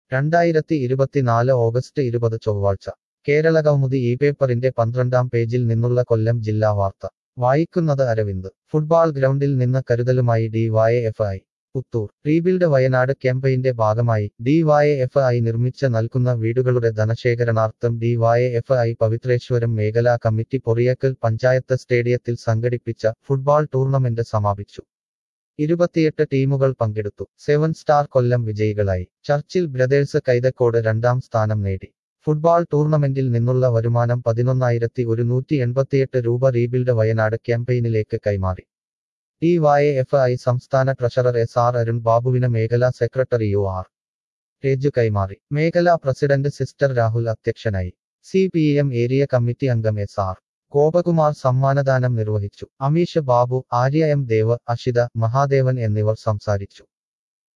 രണ്ടായിരത്തി ഇരുപത്തിനാല് ഓഗസ്റ്റ് ഇരുപത് ചൊവ്വാഴ്ച കേരളകൗമുദി ഈ പേപ്പറിന്റെ പന്ത്രണ്ടാം പേജിൽ നിന്നുള്ള കൊല്ലം ജില്ലാ വാർത്ത വായിക്കുന്നത് അരവിന്ദ് ഫുട്ബാൾ ഗ്രൗണ്ടിൽ നിന്ന് കരുതലുമായി D Y F I Puthur rebuild Wayanad ക്യാമ്പയിന്റെ ഭാഗമായി ഡി വൈ എഫ് ഐ നിർമ്മിച്ച നൽകുന്ന വീടുകളുടെ ധനശേഖരണാർത്ഥം D Y F I Pavithreswaram മേഖലാ കമ്മിറ്റി പൊറിയക്കൽ പഞ്ചായത്ത് സ്റ്റേഡിയത്തിൽ സംഘടിപ്പിച്ച ഫുട്ബാൾ ടൂർണമെന്റ് സമാപിച്ചു ഇരുപത്തിയെട്ട് ടീമുകൾ പങ്കെടുത്തു സെവൻ സ്റ്റാർ കൊല്ലം വിജയികളായി ചർച്ചിൽ ബ്രദേഴ്സ് കൈതക്കോട് രണ്ടാം സ്ഥാനം നേടി ഫുട്ബാൾ ടൂർണമെന്റിൽ നിന്നുള്ള വരുമാനം പതിനൊന്നായിരത്തി ഒരുന്നൂറ്റി എൺപത്തിയെട്ട് രൂപ റീബിൽഡ് വയനാട് ക്യാമ്പയിനിലേക്ക് കൈമാറി ഡി വൈ എഫ് ഐ സംസ്ഥാന ട്രഷറർ എസ് ആർ അരുൺ ബാബുവിന് മേഖലാ സെക്രട്ടറി യു ആർ രേജു കൈമാറി മേഖലാ പ്രസിഡന്റ് സിസ്റ്റർ രാഹുൽ അധ്യക്ഷനായി C P M area committee അംഗം എസ് ആർ ഗോപകുമാർ സമ്മാനദാനം നിർവഹിച്ചു അമീഷ് ബാബു ആര്യ എം ദേവ് അഷിത മഹാദേവൻ എന്നിവർ സംസാരിച്ചു